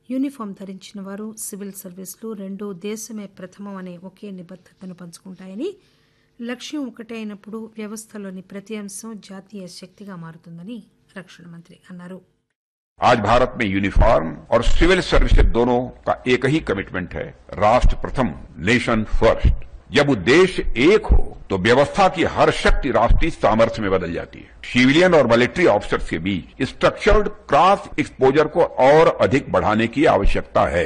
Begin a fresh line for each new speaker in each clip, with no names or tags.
uniform ధరించిన వారు civil సర్వీసులు రెండూ దేశమే ప్రథమం అనే ఒకే నిబద్దతను పంచుకుంటాయని లక్ష్యం ఒకటే అయినప్పుడు వ్యవస్థలోని ప్రతి అంశం జాతీయ శక్తిగా మారుతుందని రక్షణ మంత్రి అన్నారు
आज भारत में यूनिफॉर्म और सिविल सर्विसेज दोनों का एक ही कमिटमेंट है राष्ट्र प्रथम नेशन फर्स्ट जब उद्देश्य एक हो तो व्यवस्था की हर शक्ति राष्ट्रीय सामर्थ्य में बदल जाती है सिविलियन और मिलिट्री ऑफिसर्स के बीच स्ट्रक्चर्ड क्रॉस एक्सपोजर को और अधिक बढ़ाने की आवश्यकता है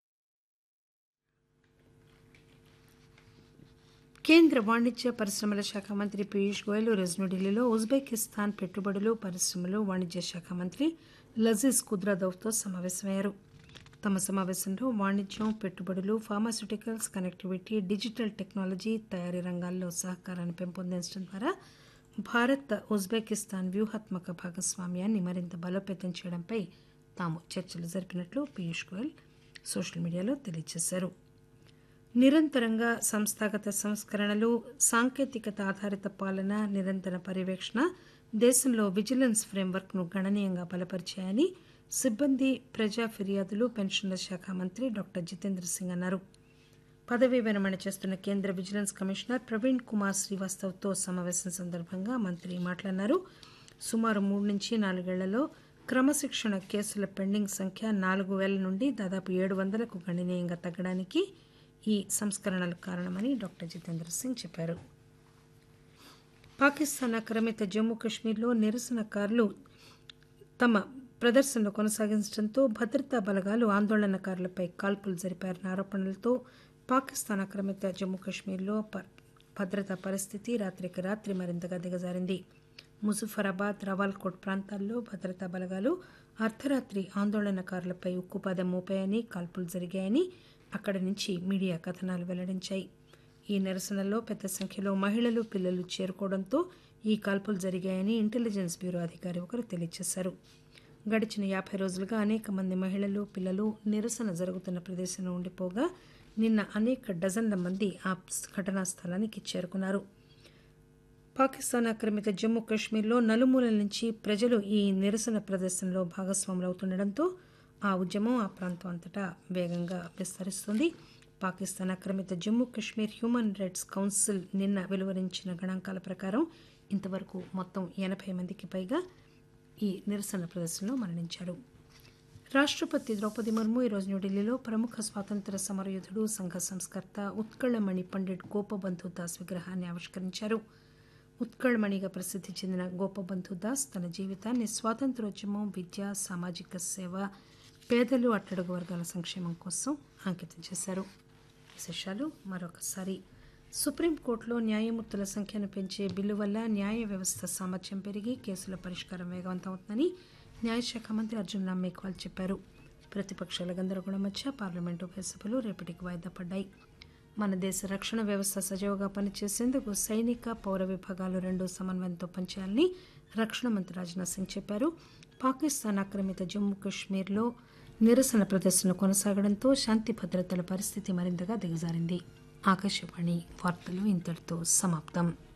కేంద్ర వాణిజ్య పరిశ్రమల శాఖ మంత్రి పీయూష్ గోయల్ ఈరోజు న్యూఢిల్లీలో ఉజ్బెకిస్తాన్ పెట్టుబడులు పరిశ్రమలు వాణిజ్య శాఖ మంత్రి లజీజ్ కుద్రాదవ్తో సమావేశమయ్యారు తమ సమావేశంలో వాణిజ్యం పెట్టుబడులు ఫార్మాస్యూటికల్స్ కనెక్టివిటీ డిజిటల్ టెక్నాలజీ తయారీ రంగాల్లో సహకారాన్ని పెంపొందించడం ద్వారా భారత్ ఉజ్బెకిస్తాన్ వ్యూహాత్మక భాగస్వామ్యాన్ని మరింత బలోపేతం చేయడంపై తాము చర్చలు జరిపినట్లు పీయూష్ గోయల్ సోషల్ మీడియాలో తెలియజేశారు నిరంతరంగా సంస్థాగత సంస్కరణలు సాంకేతికత ఆధారిత పాలన నిరంతర పర్యవేక్షణ దేశంలో విజిలెన్స్ ఫ్రేమ్వర్క్ ను గణనీయంగా బలపరిచాయని సిబ్బంది ప్రజా ఫిర్యాదులు పెన్షన్ల శాఖ మంత్రి డాక్టర్ జితేంద్ర సింగ్ అన్నారు పదవీ విరమణ చేస్తున్న కేంద్ర విజిలెన్స్ కమిషనర్ ప్రవీణ్ కుమార్ శ్రీవాస్తవ్తో సమావేశం సందర్భంగా మంత్రి మాట్లాడినారు సుమారు మూడు నుంచి నాలుగేళ్లలో క్రమశిక్షణ కేసుల పెండింగ్ సంఖ్య నాలుగు వేల నుండి దాదాపు ఏడు వందలకు గణనీయంగా తగ్గడానికి ఈ సంస్కరణలు కారణమని డాక్టర్ జితేంద్ర సింగ్ చెప్పారు పాకిస్తాన్ ఆక్రమిత జమ్మూ కాశ్మీర్లో నిరసనకారులు తమ ప్రదర్శనలు కొనసాగించడంతో భద్రతా బలగాలు ఆందోళనకారులపై కాల్పులు జరిపారన్న ఆరోపణలతో పాకిస్తాన్ ఆక్రమిత జమ్మూ కాశ్మీర్లో భద్రతా పరిస్థితి రాత్రికి రాత్రి మరింతగా దిగజారింది ముజఫరాబాద్ రవాల్కోట్ ప్రాంతాల్లో భద్రతా బలగాలు అర్ధరాత్రి ఆందోళనకారులపై ఉక్కుపాదం మోపాయని కాల్పులు జరిగాయని అక్కడి నుంచి మీడియా కథనాలు వెల్లడించాయి ఈ నిరసనల్లో పెద్ద సంఖ్యలో మహిళలు పిల్లలు చేరుకోవడంతో ఈ కాల్పులు జరిగాయని ఇంటెలిజెన్స్ బ్యూరో అధికారి ఒకరు తెలియజేశారు గడిచిన యాభై రోజులుగా అనేక మంది మహిళలు పిల్లలు నిరసన జరుగుతున్న ప్రదేశంలో ఉండిపోగా నిన్న అనేక డజన్ల మంది ఆ ఘటనా స్థలానికి చేరుకున్నారు పాకిస్తాన్ ఆక్రమిత జమ్మూ కాశ్మీర్లో నలుమూలల నుంచి ప్రజలు ఈ నిరసన ప్రదర్శనలో భాగస్వాములవుతుండటంతో ఆ ఉద్యమం ఆ ప్రాంతం అంతటా వేగంగా విస్తరిస్తుంది పాకిస్తాన్ ఆక్రమిత Jammu Kashmir human rights council నిన్న వెలువరించిన గణాంకాల ప్రకారం ఇంతవరకు మొత్తం ఎనభై మందికి పైగా ఈ నిరసన ప్రదర్శనలో మరణించారు రాష్టపతి ద్రౌపది ముర్ము ఈరోజు న్యూఢిల్లీలో ప్రముఖ స్వాతంత్ర సమరయోధుడు సంఘ సంస్కర్త ఉత్కళమణి పండిట్ గోపబంధు దాస్ విగ్రహాన్ని ఆవిష్కరించారు ఉత్కళమణిగా ప్రసిద్ధి చెందిన గోపబంధు దాస్ తన జీవితాన్ని స్వాతంత్రోద్యమం విద్య సామాజిక సేవ పేదలు అట్టడుగు వర్గాల సంక్షేమం కోసం అంకితం చేశారు విశేషాలు మరొకసారి సుప్రీంకోర్టులో న్యాయమూర్తుల సంఖ్యను పెంచే బిల్లు వల్ల న్యాయ వ్యవస్థ సామర్థ్యం పెరిగి కేసుల పరిష్కారం వేగవంతమవుతుందని న్యాయశాఖ మంత్రి అర్జున్ రామ్ మేఘ్వాల్ చెప్పారు ప్రతిపక్షాల గందరగోళం మధ్య పార్లమెంటు ఉభయ సభలు రేపటికి వాయిదా పడ్డాయి మన దేశ రక్షణ వ్యవస్థ సజావుగా పనిచేసేందుకు సైనిక పౌర విభాగాలు రెండు సమన్వయంతో పనిచేయాలని రక్షణ మంత్రి రాజ్నాథ్ సింగ్ చెప్పారు పాకిస్తాన్ ఆక్రమిత జమ్మూ కాశ్మీర్లో నిరసన ప్రదర్శన కొనసాగడంతో శాంతి భద్రతల పరిస్థితి మరింతగా దిగజారింది ఆకాశవాణి వార్తలు ఇంతటితో సమాప్తం